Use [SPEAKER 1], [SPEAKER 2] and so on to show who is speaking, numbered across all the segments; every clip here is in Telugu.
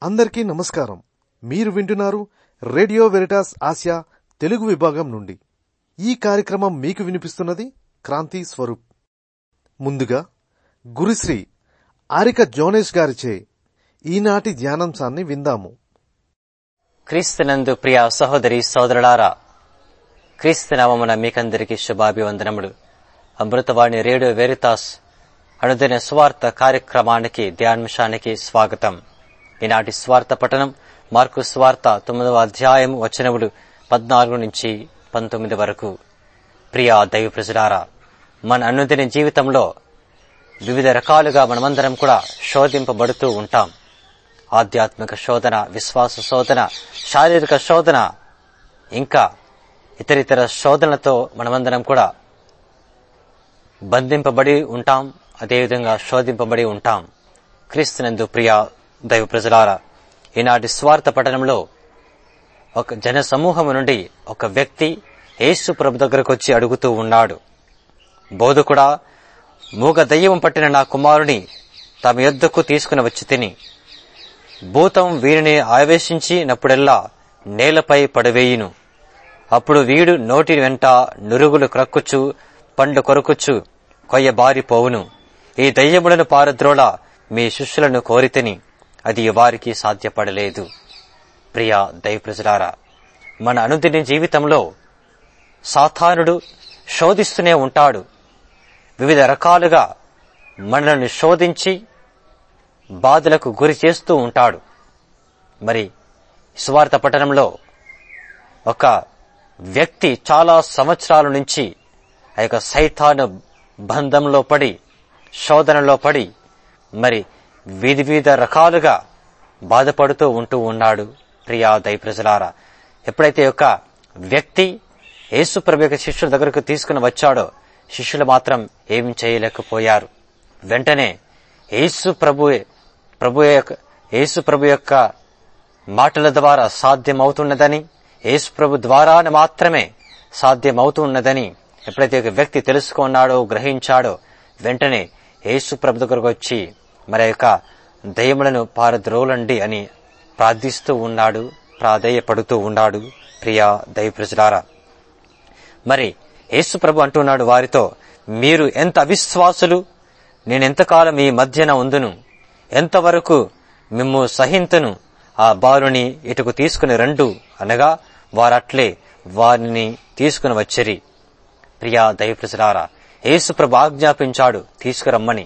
[SPEAKER 1] అందరికీ నమస్కారం మీరు వింటున్నారు రేడియో వెరిటాస్ ఆసియా తెలుగు విభాగం నుండి ఈ కార్యక్రమం మీకు వినిపిస్తున్నది క్రాంతి స్వరూప్ ముందుగా గురుశ్రీ ఆరిక జోనేష్ గారిచే ఈనాటి ధ్యానాంశాన్ని విందాము
[SPEAKER 2] క్రీస్తునందు ప్రియ సహోదరి సోదరులారా క్రీస్తు నామమున మీకందరికీ శుభాభివందనములు అమృతవాణి రేడియో వెరితాస్ అనుదిన స్వార్థ కార్యక్రమానికి ధ్యాన్ంశానికి స్వాగతం ఈనాటి స్వార్థ పఠనం మార్కు స్వార్థ తొమ్మిదవ అధ్యాయం వచనములు పద్నాలుగు నుంచి పంతొమ్మిది వరకు ప్రియ దైవ ప్రజలారా మన అనుదిన జీవితంలో వివిధ రకాలుగా మనమందరం కూడా శోధింపబడుతూ ఉంటాం ఆధ్యాత్మిక శోధన విశ్వాస శోధన శారీరక శోధన ఇంకా ఇతరితర శోధనలతో మనమందరం కూడా బంధింపబడి ఉంటాం అదేవిధంగా శోధింపబడి ఉంటాం క్రీస్తునందు ప్రియ దైవ ప్రజలారా ఈనాటి స్వార్థ పఠనంలో ఒక జన సమూహము నుండి ఒక వ్యక్తి యేసు ప్రభు దగ్గరకు వచ్చి అడుగుతూ ఉన్నాడు బోధకుడా మూగ దయ్యం పట్టిన నా కుమారుని తమ యొద్దకు తీసుకుని వచ్చి తిని భూతం వీరిని ఆవేశించినప్పుడెల్లా నేలపై పడవేయును అప్పుడు వీడు నోటి వెంట నురుగులు క్రక్కుచు పండ్లు కొరుకుచు కొయ్యబారిపోవును ఈ దయ్యములను పారద్రోళ మీ శిష్యులను కోరితిని అది వారికి సాధ్యపడలేదు ప్రియ దైవప్రజలారా మన అనుదిన జీవితంలో సాధానుడు శోధిస్తూనే ఉంటాడు వివిధ రకాలుగా మనలను శోధించి బాధలకు గురి చేస్తూ ఉంటాడు మరి సువార్త పట్టణంలో ఒక వ్యక్తి చాలా సంవత్సరాల నుంచి ఆ యొక్క సైతాను బంధంలో పడి శోధనలో పడి మరి వివిధ వివిధ రకాలుగా బాధపడుతూ ఉంటూ ఉన్నాడు ప్రియా దై ప్రజలారా ఎప్పుడైతే ఒక వ్యక్తి యేసు ప్రభు యొక్క శిష్యుల దగ్గరకు తీసుకుని వచ్చాడో శిష్యులు మాత్రం ఏం చేయలేకపోయారు వెంటనే యేసు ప్రభు ప్రభు యొక్క యేసు ప్రభు యొక్క మాటల ద్వారా సాధ్యమవుతున్నదని యేసు ప్రభు ద్వారా మాత్రమే సాధ్యమవుతున్నదని ఎప్పుడైతే ఒక వ్యక్తి తెలుసుకున్నాడో గ్రహించాడో వెంటనే యేసు ప్రభు దగ్గరకు వచ్చి మరి యొక్క దయములను పారద్రోలండి అని ప్రార్థిస్తూ ఉన్నాడు ప్రాధేయపడుతూ ఉన్నాడు ప్రియా దైవ ప్రజలారా మరి యేసు ప్రభు అంటున్నాడు వారితో మీరు ఎంత అవిశ్వాసులు నేనెంతకాలం ఈ మధ్యన ఉందును ఎంతవరకు మిమ్ము సహింతును ఆ బాలుని ఇటుకు తీసుకుని రండు అనగా వారట్లే వారిని తీసుకుని వచ్చిరి ప్రియా దైవప్రజలారా యేసుప్రభు ఆజ్ఞాపించాడు తీసుకురమ్మని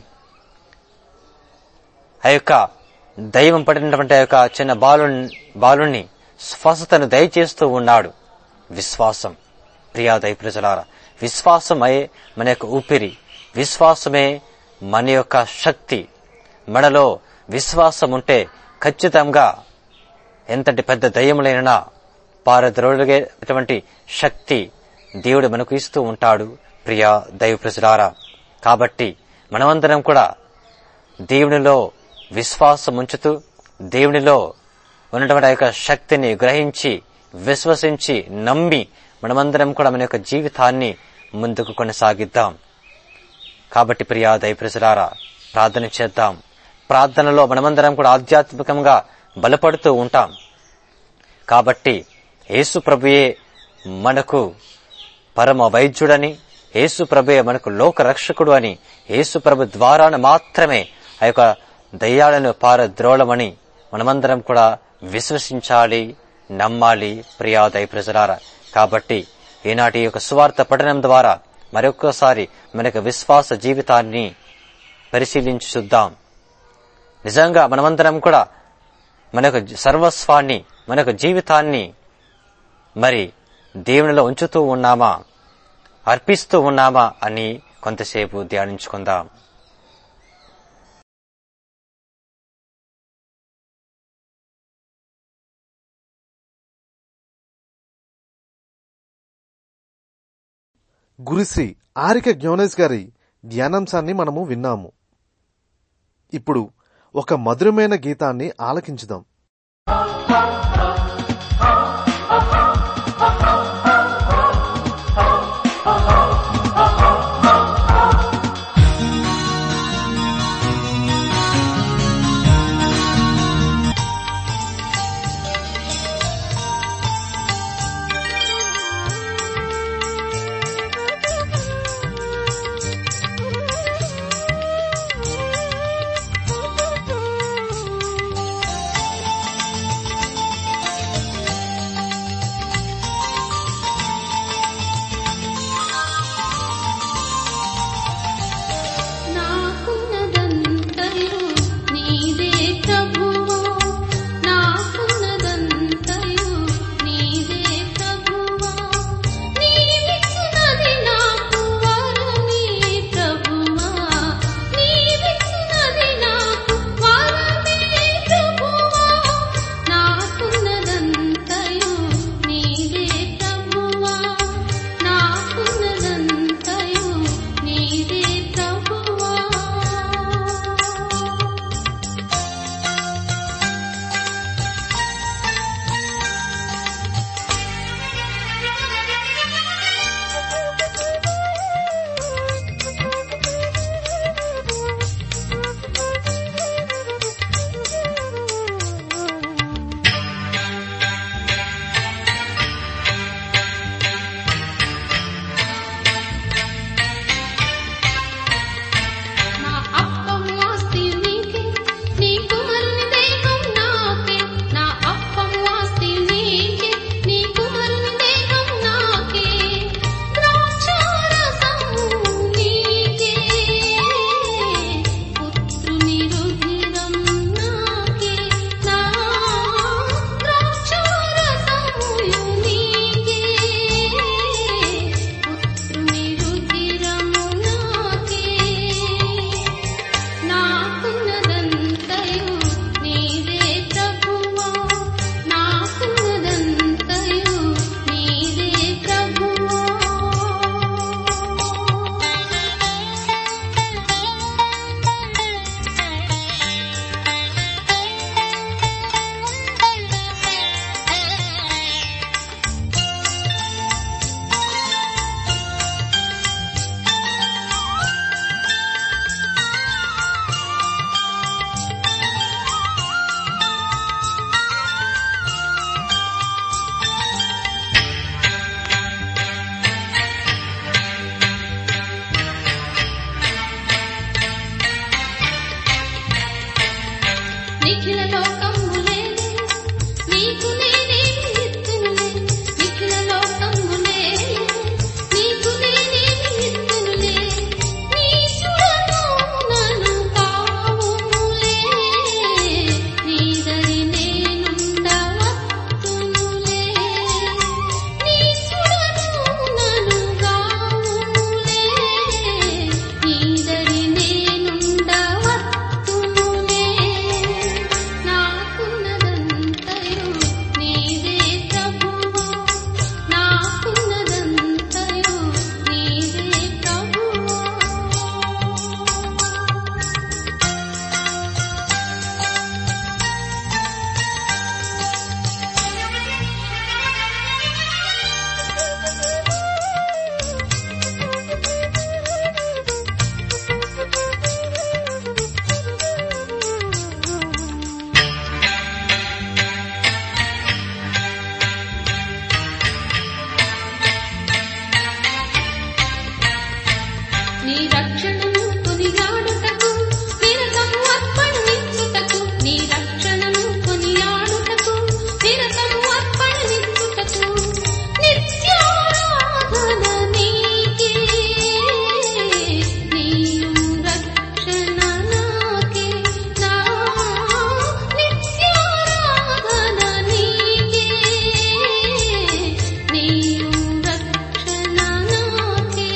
[SPEAKER 2] ఆ యొక్క దైవం పడినటువంటి ఆ యొక్క చిన్న బాలు బాలుని స్వస్థతను దయచేస్తూ ఉన్నాడు విశ్వాసం ప్రియా దైవప్రజలారా విశ్వాసమే మన యొక్క ఊపిరి విశ్వాసమే మన యొక్క శక్తి మనలో విశ్వాసం ఉంటే ఖచ్చితంగా ఎంతటి పెద్ద దయ్యములైనా పారద్రోలుగేటువంటి శక్తి దేవుడు మనకు ఇస్తూ ఉంటాడు ప్రియా దైవ ప్రజలారా కాబట్టి మనమందరం కూడా దేవునిలో విశ్వాసం ఉంచుతూ దేవునిలో ఉన్నటువంటి యొక్క శక్తిని గ్రహించి విశ్వసించి నమ్మి మనమందరం కూడా మన యొక్క జీవితాన్ని ముందుకు కొనసాగిద్దాం కాబట్టి ప్రియా దైవ ప్రజలారా ప్రార్థన చేద్దాం ప్రార్థనలో మనమందరం కూడా ఆధ్యాత్మికంగా బలపడుతూ ఉంటాం కాబట్టి యేసు ప్రభుయే మనకు పరమ వైద్యుడని యేసు ప్రభుయే మనకు లోక రక్షకుడు అని యేసు ప్రభు ద్వారాన మాత్రమే ఆ యొక్క దయ్యాలను పారద్రోళమని మనమందరం కూడా విశ్వసించాలి నమ్మాలి ప్రియాదయ ప్రజలారా కాబట్టి ఈనాటి యొక్క సువార్త పఠనం ద్వారా మరొక్కసారి మనకు విశ్వాస జీవితాన్ని పరిశీలించి చూద్దాం నిజంగా మనమందరం కూడా మనకు సర్వస్వాన్ని మనకు జీవితాన్ని మరి దేవునిలో ఉంచుతూ ఉన్నామా అర్పిస్తూ ఉన్నామా అని కొంతసేపు ధ్యానించుకుందాం
[SPEAKER 1] గురుశ్రీ ఆరిక జ్ఞానేష్ గారి ధ్యానాంశాన్ని మనము విన్నాము ఇప్పుడు ఒక మధురమైన గీతాన్ని ఆలకించుదాం
[SPEAKER 3] నీకు నేనే ఇత్తునులే నిఖిల లోకములే నీకు నేనే ఇత్తునులే నీచుడను నన్ను కావుములే నీదరి నేనుండవత్తునులే నీచుడను నన్ను కావుములే నీదరి నేనుండవత్తునులే నాకున్నదంతయు నీవే ప్రభువా నాకున్నదంతయు నీవే ప్రభువా నీ రక్షణను కొనియాడుటకు నిరతము అర్పణనిచ్చుటకు నీ రక్షణను కొనియాడుటకు నిరతము అర్పణనిచ్చుటకు నిత్యారాధన నీకే నీయు రక్షణ నాకే నా నిత్యారాధన నీకే నీయు రక్షణ నాకే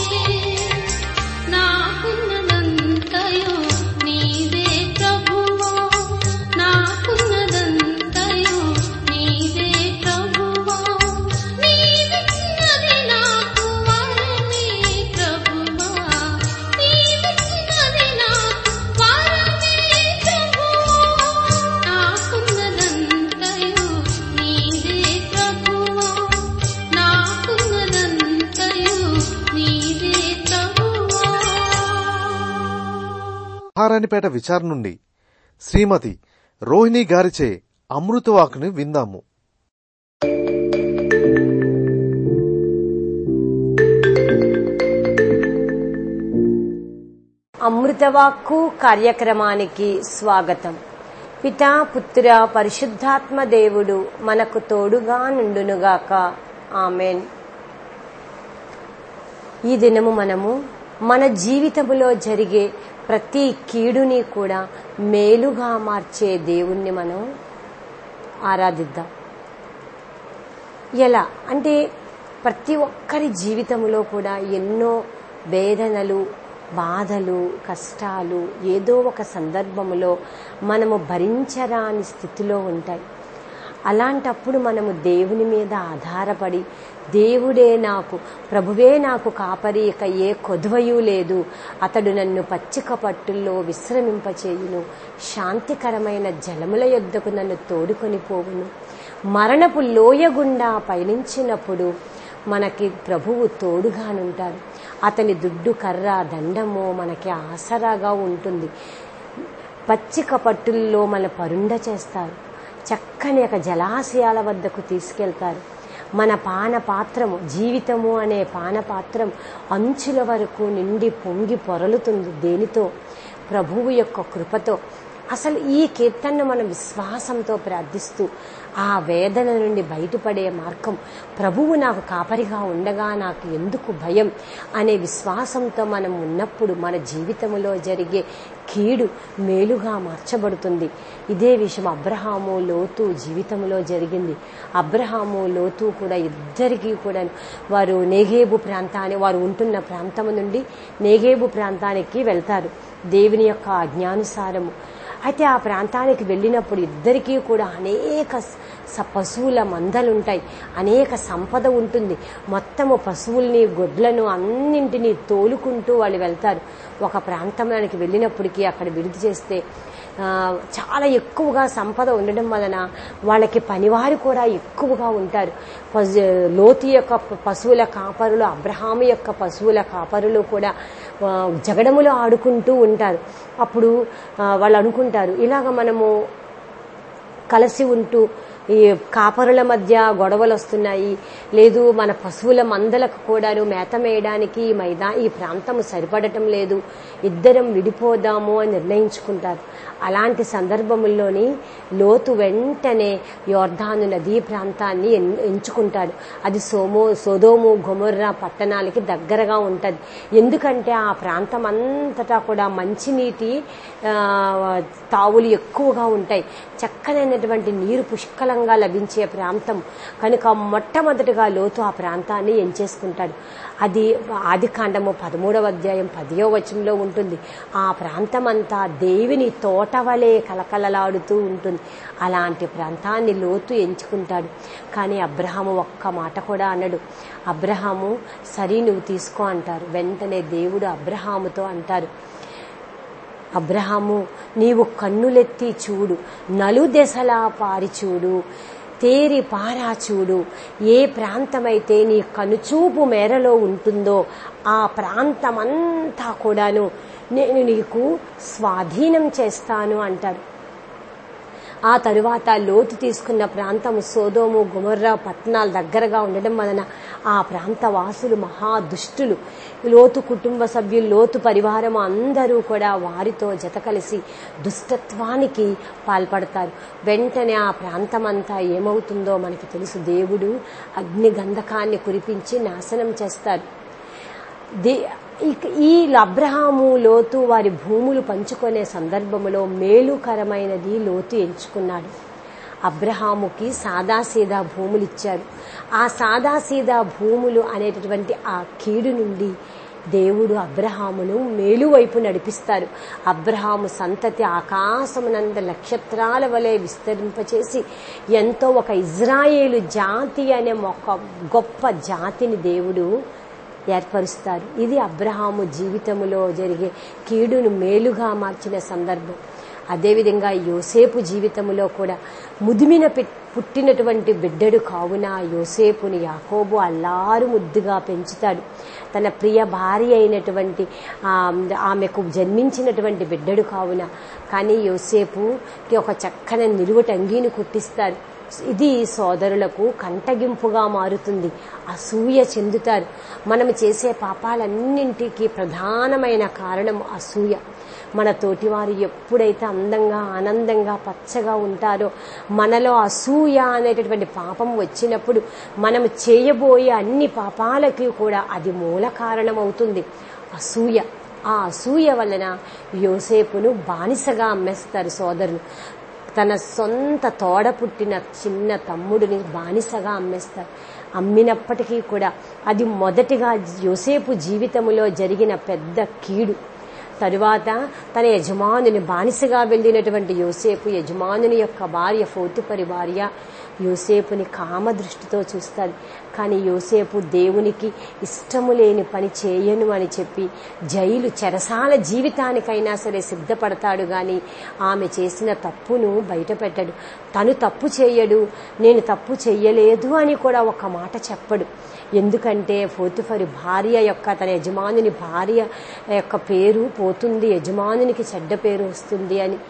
[SPEAKER 3] నాకున్నదంతయు నీవే ప్రభువా నాకున్నదంతయు నీవే ప్రభువా నీవిచ్చినది నాకు వరమే ప్రభువా నీవిచ్చినది నాకు వరమే ప్రభువా నాకున్నదంతయు నీవే ప్రభువా నాకున్నదంతయు నీవే ప్రభువా
[SPEAKER 1] మహారాణిపేట విచారణ నుండి శ్రీమతి రోహిణి గారిచే అమృతవాకుని విందాము
[SPEAKER 4] అమృతవాక్కు కార్యక్రమానికి స్వాగతం పితా పుత్ర పరిశుద్ధాత్మ దేవుడు మనకు తోడుగా నుండునుగాక ఆమెన్ ఈ దినము మనము మన జీవితములో జరిగే ప్రతి కీడుని కూడా మేలుగా మార్చే దేవుణ్ణి మనం ఆరాధిద్దాం ఎలా అంటే ప్రతి ఒక్కరి జీవితంలో కూడా ఎన్నో వేదనలు బాధలు కష్టాలు ఏదో ఒక సందర్భములో మనము భరించరాని స్థితిలో ఉంటాయి అలాంటప్పుడు మనము దేవుని మీద ఆధారపడి దేవుడే నాకు ప్రభువే నాకు కాపరి ఇక ఏ కొదువయు లేదు అతడు నన్ను పచ్చిక పట్టుల్లో విశ్రమింపచేయును శాంతికరమైన జలముల యొద్దకు నన్ను తోడుకొని పోవును మరణపు లోయ గుండా పయనించినప్పుడు మనకి ప్రభువు తోడుగానుంటారు అతని దుడ్డు కర్ర దండము మనకి ఆసరాగా ఉంటుంది పచ్చిక పట్టుల్లో మన పరుండ చేస్తారు చక్కని ఒక జలాశయాల వద్దకు తీసుకెళ్తారు మన పాన పాత్రము జీవితము అనే పాన పాత్రం అంచుల వరకు నిండి పొంగి పొరలుతుంది దేనితో ప్రభువు యొక్క కృపతో అసలు ఈ కీర్తనను మనం విశ్వాసంతో ప్రార్థిస్తూ ఆ వేదన నుండి బయటపడే మార్గం ప్రభువు నాకు కాపరిగా ఉండగా నాకు ఎందుకు భయం అనే విశ్వాసంతో మనం ఉన్నప్పుడు మన జీవితంలో జరిగే కీడు మేలుగా మార్చబడుతుంది ఇదే విషయం అబ్రహాము లోతు జీవితంలో జరిగింది అబ్రహాము లోతు కూడా ఇద్దరికీ కూడా వారు నేగేబు ప్రాంతాన్ని వారు ఉంటున్న ప్రాంతం నుండి నేగేబు ప్రాంతానికి వెళ్తారు దేవుని యొక్క ఆజ్ఞానుసారము అయితే ఆ ప్రాంతానికి వెళ్ళినప్పుడు ఇద్దరికీ కూడా అనేక స- పశువుల మందలుంటాయి అనేక సంపద ఉంటుంది మొత్తము పశువుల్ని గొడ్లను అన్నింటినీ తోలుకుంటూ వాళ్ళు వెళ్తారు ఒక ప్రాంతానికి వెళ్ళినప్పటికీ అక్కడ విడిది చేస్తే ఆ, చాలా ఎక్కువగా సంపద ఉండడం వలన వాళ్ళకి పనివారు కూడా ఎక్కువగా ఉంటారు పశు- లోతు యొక్క పశువుల కాపరులు అబ్రహాము యొక్క పశువుల కాపరులు కూడా ఆ, జగడములు ఆడుకుంటూ ఉంటారు అప్పుడు ఆ, వాళ్ళు అనుకుంటారు ఇలాగ మనము కలిసి ఉంటూ ఈ కాపరుల మధ్య గొడవలు వస్తున్నాయి లేదు మన పశువుల మందలకు కూడాను మేత మేయడానికి ఈ మైదా ఈ ప్రాంతం సరిపడటం లేదు ఇద్దరం విడిపోదాము అని నిర్ణయించుకుంటారు అలాంటి సందర్భముల్లోని లోతు వెంటనే యోర్ధాను నదీ ప్రాంతాన్ని ఎన్- ఎంచుకుంటాడు అది సోమో సోదోము గొమొర్రా పట్టణాలకి దగ్గరగా ఉంటది ఎందుకంటే ఆ ప్రాంతం అంతటా కూడా మంచినీటి ఆ, తావులు ఎక్కువగా ఉంటాయి చక్కనైనటువంటి నీరు పుష్కలంగా లభించే ప్రాంతం కనుక మొట్టమొదటిగా లోతు ఆ ప్రాంతాన్ని ఎంచేసుకుంటాడు అది ఆది కాండము పదమూడవ అధ్యాయం పదియో వచనంలో ఉంటుంది ఆ ప్రాంతం అంతా దేవిని తోట వలె కలకలలాడుతూ ఉంటుంది అలాంటి ప్రాంతాన్ని లోతు ఎంచుకుంటాడు కానీ అబ్రహాము ఒక్క మాట కూడా అన్నాడు అబ్రహాము సరి నువ్వు తీసుకో అంటారు వెంటనే దేవుడు అబ్రహాముతో అంటారు అబ్రహాము నీవు కన్నులెత్తి చూడు నలుదెసలా పారి చూడు తేరి పారా చూడు ఏ ప్రాంతమైతే నీ కనుచూపు మేరలో ఉంటుందో ఆ ప్రాంతమంతా కూడాను నేను నీకు స్వాధీనం చేస్తాను అంటారు ఆ తరువాత లోతు తీసుకున్న ప్రాంతం సోదోము గుమర్రా పట్టణాల దగ్గరగా ఉండడం వలన ఆ ప్రాంత వాసులు మహా దుష్టులు లోతు కుటుంబ సభ్యులు లోతు పరివారం అందరూ కూడా వారితో జత కలిసి దుష్టత్వానికి పాల్పడతారు వెంటనే ఆ ప్రాంతమంతా ఏమవుతుందో మనకి తెలుసు దేవుడు అగ్ని గంధకాన్ని కురిపించి నాశనం చేస్తారు దే- ఇక- ఈ అబ్రహాము లోతు వారి భూములు పంచుకునే సందర్భంలో మేలుకరమైనది లోతు ఎంచుకున్నాడు అబ్రహాముకి సాదాసీదా భూములు ఇచ్చారు ఆ సాదాసీదా భూములు అనేటటువంటి ఆ కీడు నుండి దేవుడు అబ్రహామును మేలు వైపు నడిపిస్తారు అబ్రహాము సంతతి ఆకాశమునంద నక్షత్రాల వలె విస్తరింపచేసి ఎంతో ఒక ఇజ్రాయేలు జాతి అనే ఒక గొప్ప జాతిని దేవుడు ఏర్పరుస్తారు ఇది అబ్రహాము జీవితములో జరిగే కీడును మేలుగా మార్చిన సందర్భం అదేవిధంగా యోసేపు జీవితములో కూడా ముదిమిన పెట్- పుట్టినటువంటి బిడ్డడు కావున యోసేపుని యాకోబు అల్లారు ముద్దుగా పెంచుతాడు తన ప్రియ భార్య అయినటువంటి ఆ, ఆమెకు జన్మించినటువంటి బిడ్డడు కావున కానీ యోసేపుకి ఒక చక్కని నిలువటంగీని కుట్టిస్తారు ఇది సోదరులకు కంటగింపుగా మారుతుంది అసూయ చెందుతారు మనం చేసే పాపాలన్నింటికి ప్రధానమైన కారణం అసూయ మన తోటివారు ఎప్పుడైతే అందంగా ఆనందంగా పచ్చగా ఉంటారో మనలో అసూయ అనేటటువంటి పాపం వచ్చినప్పుడు మనం చేయబోయే అన్ని పాపాలకి కూడా అది మూల కారణం అవుతుంది అసూయ ఆ అసూయ వలన యోసేపును బానిసగా అమ్మేస్తారు సోదరులు తన సొంత తోడ పుట్టిన చిన్న తమ్ముడిని బానిసగా అమ్మేస్తారు అమ్మినప్పటికీ కూడా అది మొదటిగా యోసేపు జీవితంలో జరిగిన పెద్ద కీడు తరువాత తన యజమానుని బానిసగా వెళ్ళినటువంటి యోసేపు యజమానుని యొక్క భార్య ఫోతుపరి భార్య యోసేపుని కామ దృష్టితో చూస్తాడు కానీ యోసేపు దేవునికి ఇష్టము లేని పని చేయను అని చెప్పి జైలు చెరసాల జీవితానికైనా సరే సిద్ధపడతాడు గాని ఆమె చేసిన తప్పును బయటపెట్టడు తను తప్పు చేయడు నేను తప్పు చెయ్యలేదు అని కూడా ఒక మాట చెప్పడు ఎందుకంటే ఫోతుఫరి భార్య యొక్క తన యజమానుని భార్య యొక్క పేరు పోతుంది యజమానునికి చెడ్డ పేరు వస్తుంది అని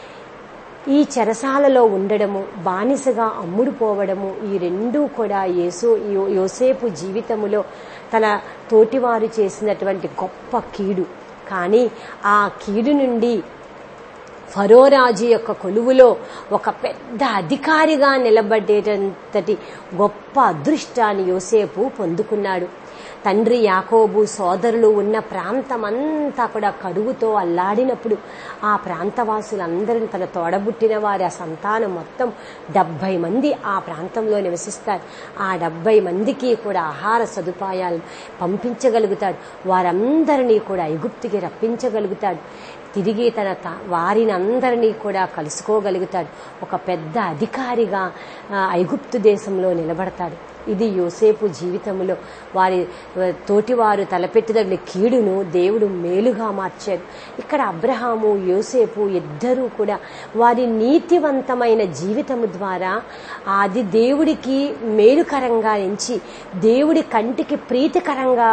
[SPEAKER 4] ఈ చెరసాలలో ఉండడము బానిసగా అమ్ముడుపోవడము ఈ రెండూ కూడా యేసు యో- యోసేపు జీవితములో తన తోటివారు చేసినటువంటి గొప్ప కీడు కానీ ఆ కీడు నుండి ఫరోరాజు యొక్క కొలువులో ఒక పెద్ద అధికారిగా నిలబడేటంతటి గొప్ప అదృష్టాన్ని యోసేపు పొందుకున్నాడు తండ్రి యాకోబు సోదరులు ఉన్న ప్రాంతమంతా కూడా కరువుతో అల్లాడినప్పుడు ఆ ప్రాంతవాసులందరిని తన తోడబుట్టిన వారి ఆ సంతానం మొత్తం డెబ్బై మంది ఆ ప్రాంతంలో నివసిస్తారు ఆ డెబ్బై మందికి కూడా ఆహార సదుపాయాలు పంపించగలుగుతాడు వారందరినీ కూడా ఐగుప్తికి రప్పించగలుగుతాడు తిరిగి తన త- వారిని అందరినీ కూడా కలుసుకోగలుగుతాడు ఒక పెద్ద అధికారిగా ఆ, ఐగుప్తు దేశంలో నిలబడతాడు ఇది యోసేపు జీవితంలో వారి ఆ, తోటివారు తలపెట్టిదగిన కీడును దేవుడు మేలుగా మార్చాడు ఇక్కడ అబ్రహాము యోసేపు ఇద్దరూ కూడా వారి నీతివంతమైన జీవితము ద్వారా అది దేవుడికి మేలుకరంగా ఎంచి దేవుడి కంటికి ప్రీతికరంగా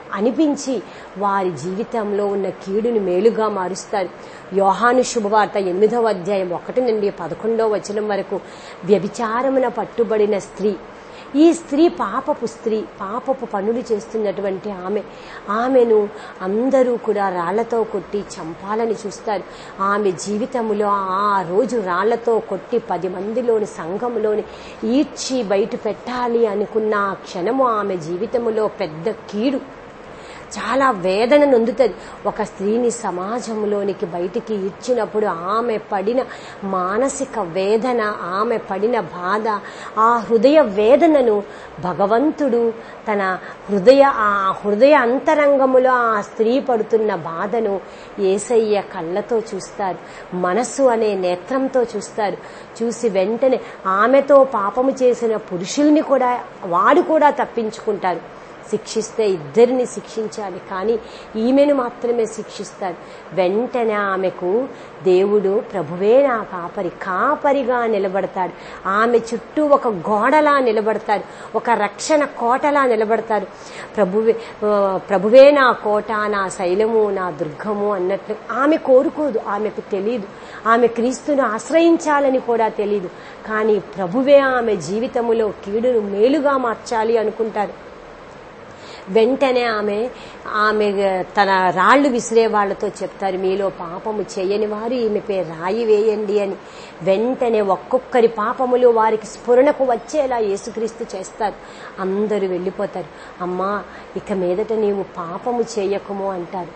[SPEAKER 4] అనిపించి వారి జీవితంలో ఉన్న కీడుని మేలుగా మారుస్తారు యోహాను శుభవార్త ఎనిమిదవ అధ్యాయం ఒకటి నుండి పదకొండవ వచనం వరకు వ్యభిచారమున పట్టుబడిన స్త్రీ ఈ స్త్రీ పాపపు స్త్రీ పాపపు పనులు చేస్తున్నటువంటి ఆమె ఆమెను అందరూ కూడా రాళ్లతో కొట్టి చంపాలని చూస్తారు ఆమె జీవితంలో ఆ రోజు రాళ్లతో కొట్టి పది మందిలోని సంఘంలోని ఈడ్చి బయట పెట్టాలి అనుకున్న ఆ క్షణము ఆమె జీవితంలో పెద్ద కీడు చాలా వేదన నొందుతుంది ఒక స్త్రీని సమాజంలోనికి బయటికి ఇచ్చినప్పుడు ఆమె పడిన మానసిక వేదన ఆమె పడిన బాధ ఆ హృదయ వేదనను భగవంతుడు తన హృదయ ఆ హృదయ అంతరంగములో ఆ స్త్రీ పడుతున్న బాధను ఏసయ్య కళ్ళతో చూస్తారు మనస్సు అనే నేత్రంతో చూస్తారు చూసి వెంటనే ఆమెతో పాపము చేసిన పురుషుల్ని కూడా వాడు కూడా తప్పించుకుంటారు శిక్షిస్తే ఇద్దరిని శిక్షించాలి కానీ ఈమెను మాత్రమే శిక్షిస్తాడు వెంటనే ఆమెకు దేవుడు ప్రభువే నా కాపరి కాపరిగా నిలబడతాడు ఆమె చుట్టూ ఒక గోడలా నిలబడతాడు ఒక రక్షణ కోటలా నిలబడతాడు ప్రభువే ఆ, ప్రభువే నా కోట నా శైలము నా దుర్గము అన్నట్లు ఆమె కోరుకోదు ఆమెకు తెలియదు ఆమె క్రీస్తును ఆశ్రయించాలని కూడా తెలియదు కానీ ప్రభువే ఆమె జీవితములో కీడును మేలుగా మార్చాలి అనుకుంటారు వెంటనే ఆమె ఆమె తన రాళ్లు విసిరే వాళ్లతో చెప్తారు మీలో పాపము చేయని వారు ఈమెపై రాయి వేయండి అని వెంటనే ఒక్కొక్కరి పాపములు వారికి స్ఫురణకు వచ్చేలా యేసుక్రీస్తు చేస్తారు అందరూ వెళ్ళిపోతారు అమ్మా ఇక మీదట నీవు పాపము చేయకము అంటారు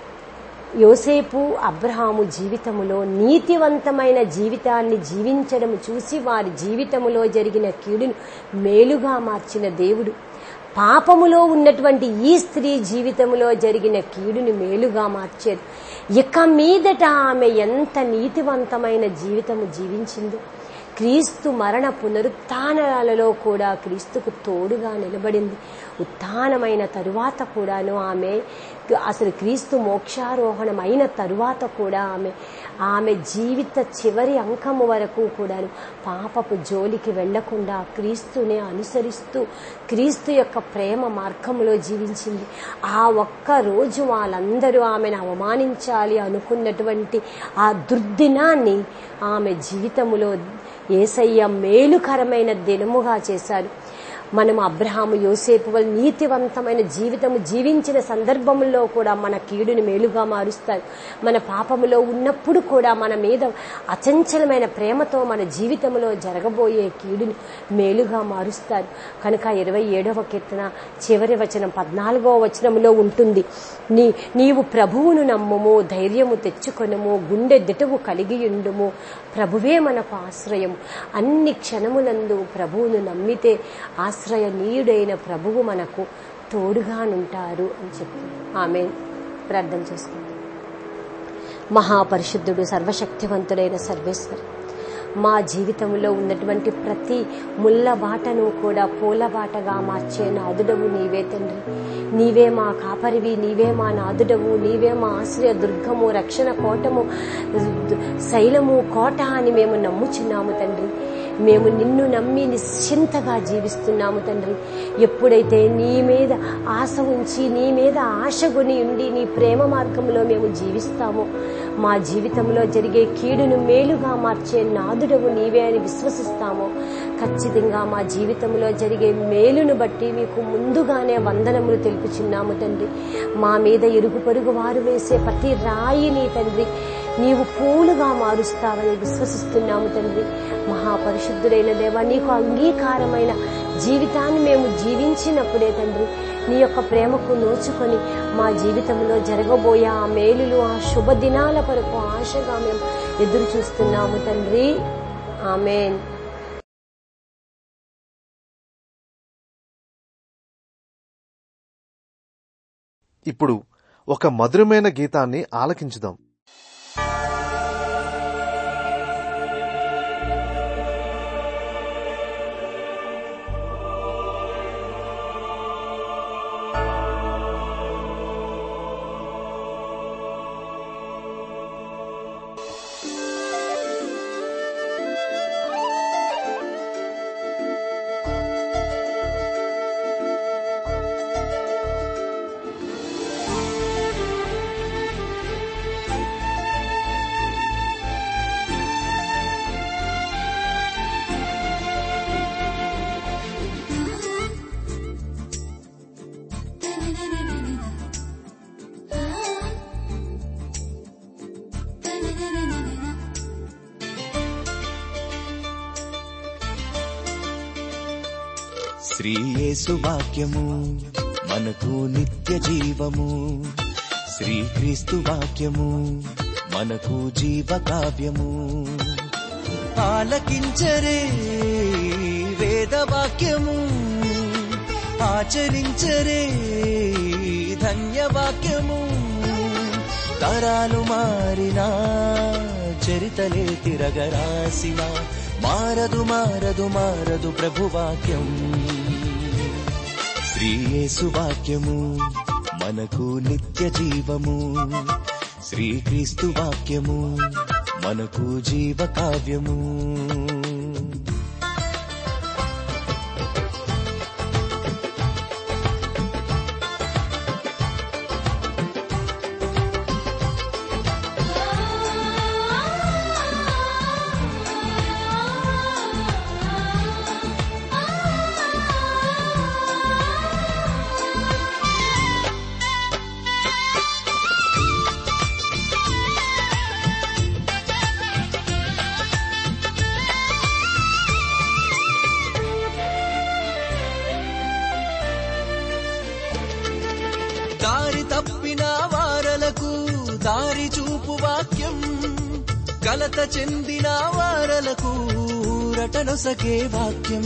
[SPEAKER 4] యోసేపు అబ్రహాము జీవితములో నీతివంతమైన జీవితాన్ని జీవించడం చూసి వారి జీవితములో జరిగిన కీడును మేలుగా మార్చిన దేవుడు పాపములో ఉన్నటువంటి ఈ స్త్రీ జీవితములో జరిగిన కీడుని మేలుగా మార్చారు ఇక మీదట ఆమె ఎంత నీతివంతమైన జీవితము జీవించిందో క్రీస్తు మరణ పునరుత్నాలలో కూడా క్రీస్తుకు తోడుగా నిలబడింది ఉత్థానమైన తరువాత కూడాను ఆమె అసలు క్రీస్తు మోక్షారోహణం అయిన తరువాత కూడా ఆమె ఆమె జీవిత చివరి అంకము వరకు కూడాను పాపపు జోలికి వెళ్లకుండా క్రీస్తునే అనుసరిస్తూ క్రీస్తు యొక్క ప్రేమ మార్గములో జీవించింది ఆ ఒక్క రోజు వాళ్ళందరూ ఆమెను అవమానించాలి అనుకున్నటువంటి ఆ దుర్దినాన్ని ఆమె జీవితములో ఏసయ్య మేలుకరమైన దినముగా చేశారు మనం అబ్రహాము యోసేపు వల్ల నీతివంతమైన జీవితము జీవించిన సందర్భంలో కూడా మన కీడుని మేలుగా మారుస్తారు మన పాపములో ఉన్నప్పుడు కూడా మన మీద అచంచలమైన ప్రేమతో మన జీవితంలో జరగబోయే కీడుని మేలుగా మారుస్తారు కనుక ఇరవై ఏడవ కీర్తన చివరి వచనం పద్నాలుగవ వచనంలో ఉంటుంది నీ నీవు ప్రభువును నమ్ముము ధైర్యము తెచ్చుకొనుము గుండె దిటవు కలిగి ఉండుము ప్రభువే మనకు ఆశ్రయం అన్ని క్షణములందు ప్రభువును నమ్మితే ఆశ్రయనీయుడైన ప్రభువు మనకు తోడుగానుంటారు అని చెప్పి ఆమె ప్రార్థన చేసుకుంటాం మహాపరిశుద్ధుడు సర్వశక్తివంతుడైన సర్వేశ్వరి మా జీవితంలో ఉన్నటువంటి ప్రతి ముళ్ళ బాటను కూడా పూల బాటగా మార్చే నాదుడవు నీవే తండ్రి నీవే మా కాపరివి నీవే మా నాదుడవు నీవే మా ఆశ్రయ దుర్గము రక్షణ కోటము శైలము కోట అని మేము నమ్ముచున్నాము తండ్రి మేము నిన్ను నమ్మి నిశ్చింతగా జీవిస్తున్నాము తండ్రి ఎప్పుడైతే నీ మీద ఆశ ఉంచి నీ మీద ఆశగొని ఉండి నీ ప్రేమ మార్గంలో మేము జీవిస్తామో మా జీవితంలో జరిగే కీడును మేలుగా మార్చే నాదుడవు నీవే అని విశ్వసిస్తామో ఖచ్చితంగా మా జీవితంలో జరిగే మేలును బట్టి మీకు ముందుగానే వందనములు తెలుపుచున్నాము తండ్రి మా మీద ఇరుగు పొరుగు వారు వేసే ప్రతి రాయిని తండ్రి నీవు పూలుగా మారుస్తావని విశ్వసిస్తున్నాము తండ్రి మహాపరిశుద్ధుడైన దేవ నీకు అంగీకారమైన జీవితాన్ని మేము జీవించినప్పుడే తండ్రి నీ యొక్క ప్రేమకు నోచుకొని మా జీవితంలో జరగబోయే ఆ మేలులు ఆ శుభ దినాల కొరకు ఆశగా మేము ఎదురు చూస్తున్నాము తండ్రి ఆమెన్
[SPEAKER 1] ఇప్పుడు ఒక మధురమైన గీతాన్ని ఆలకించుదాం
[SPEAKER 5] శ్రీయేసు వాక్యము మనకు నిత్య జీవము శ్రీక్రీస్తు వాక్యము మనకు జీవ కావ్యము ఆలకించరే వేద వాక్యము ఆచరించరే ధన్యవాక్యము తరాలు మారినా చరితలే తిరగరాసిన మారదు మారదు మారదు ప్రభువాక్యం శ్రీయేసు వాక్యము మనకు నిత్య జీవము శ్రీక్రీస్తు వాక్యము మనకు జీవ కావ్యము దారి తప్పిన వారలకు దారి చూపు వాక్యం కలత చెందిన వారలకు రటనొసగే వాక్యం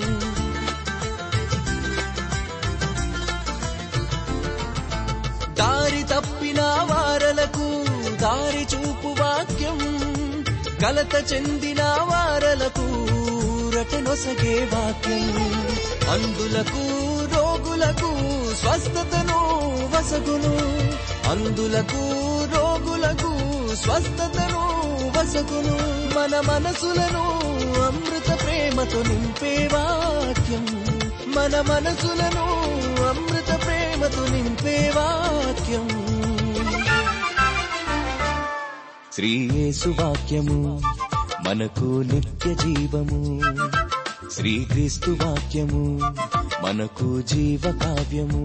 [SPEAKER 5] దారి తప్పిన వారలకు దారి చూపు వాక్యం కలత చెందిన వారలకు రటనొసగే వాక్యం అందులకు రోగులకు స్వస్థతను వసగును అందులకు రోగులకు స్వస్థతను వసగును మన మనసులను అమృత ప్రేమతో నింపే వాక్యం మన మనసులను అమృత ప్రేమతో నింపే వాక్యం శ్రీయేసు వాక్యము మనకు నిత్య జీవము శ్రీక్రీస్తు వాక్యము మనకు జీవ కావ్యము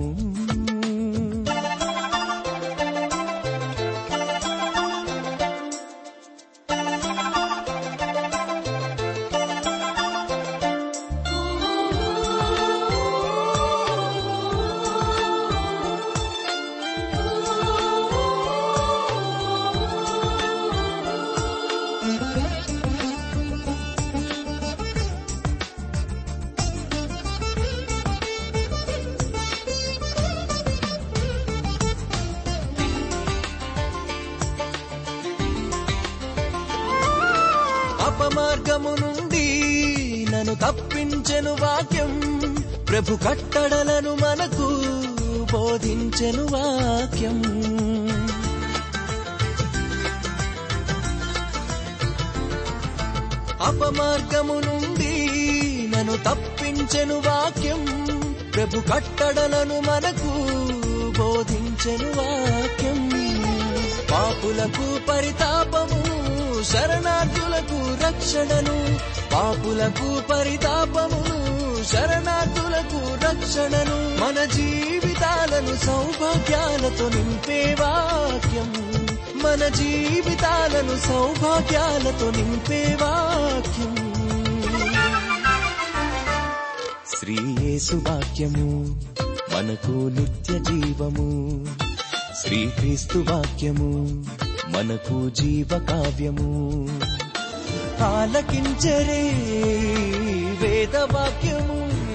[SPEAKER 5] అపమార్గము నుండి నన్ను తప్పించెను వాక్యం ప్రభు కట్టడలను మనకు బోధించెను వాక్యం అపమార్గము నుండి నన్ను తప్పించెను వాక్యం ప్రభు కట్టడలను మనకు బోధించెను వాక్యం పాపులకు పరితాపము శరణార్థులకు రక్షణను పాపులకు పరితాపమును శరణార్థులకు రక్షణను మన జీవితాలను సౌభాగ్యాలతో నింపే వాక్యం మన జీవితాలను సౌభాగ్యాలతో నింపే వాక్యం శ్రీయేసు వాక్యము మనకు నిత్య జీవము శ్రీక్రీస్తు వాక్యము మనకు జీవ కావ్యము ఆలకించరే వేద వాక్యము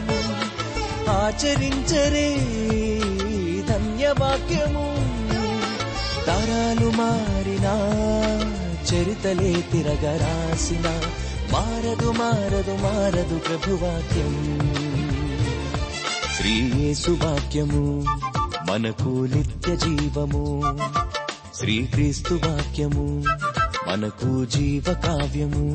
[SPEAKER 5] ఆచరించరే ధన్యవాక్యము తరాలు మారినా చరితలే తిరగరాసిన మారదు మారదు మారదు ప్రభువాక్యం శ్రీయేసు వాక్యము మనకు నిత్య జీవము శ్రీక్రీస్తు వాక్యము మనకు జీవ కావ్యము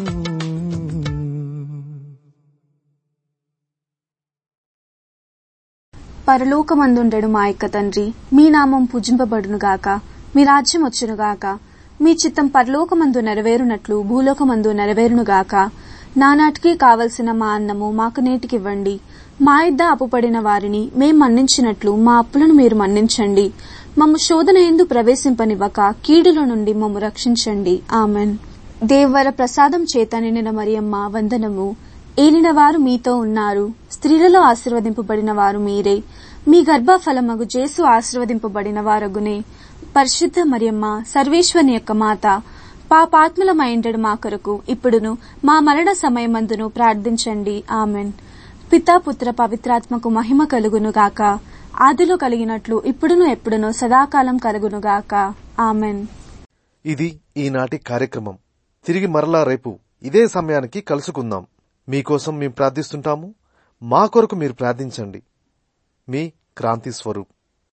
[SPEAKER 6] పరలోకమందుండెడు మా యొక్క తండ్రి మీ నామం పూజింపబడునుగాక మీ రాజ్యం వచ్చునుగాక మీ చిత్తం పరలోకమందు నెరవేరునట్లు భూలోకమందు నెరవేరునుగాక నానాటికి కావలసిన మా అన్నము మాకు నేటికివ్వండి మా ఇద్ద అప్పుపడిన వారిని మేం మన్నించినట్లు మా అప్పులను మీరు మన్నించండి మమ్ము శోధన ఎందు ప్రవేశింపనివ్వక కీడుల నుండి మమ్ము రక్షించండి ఆమెన్ దేవర ప్రసాదం చేత నిండిన మరియమ్మ వందనము ఏలినవారు మీతో ఉన్నారు స్త్రీలలో ఆశీర్వదింపబడిన వారు మీరే మీ గర్భఫలమగు జేసు ఆశీర్వదింపబడిన వారగునే పరిశుద్ధ మరియమ్మ సర్వేశ్వరుని యొక్క మాత పాపాత్ములమైండడు మా కొరకు ఇప్పుడును మా మరణ సమయమందును ప్రార్థించండి ఆమెన్ పితా పుత్ర పవిత్రాత్మకు మహిమ కలుగును గాక ఆదిలో కలిగినట్లు ఇప్పుడును ఎప్పుడును సదాకాలం కలుగును గాక ఆమెన్
[SPEAKER 1] ఇది ఈనాటి కార్యక్రమం తిరిగి మరలా రేపు ఇదే సమయానికి కలుసుకుందాం మీకోసం మేము ప్రార్థిస్తుంటాము మా కొరకు మీరు ప్రార్థించండి మీ క్రాంతి స్వరూప్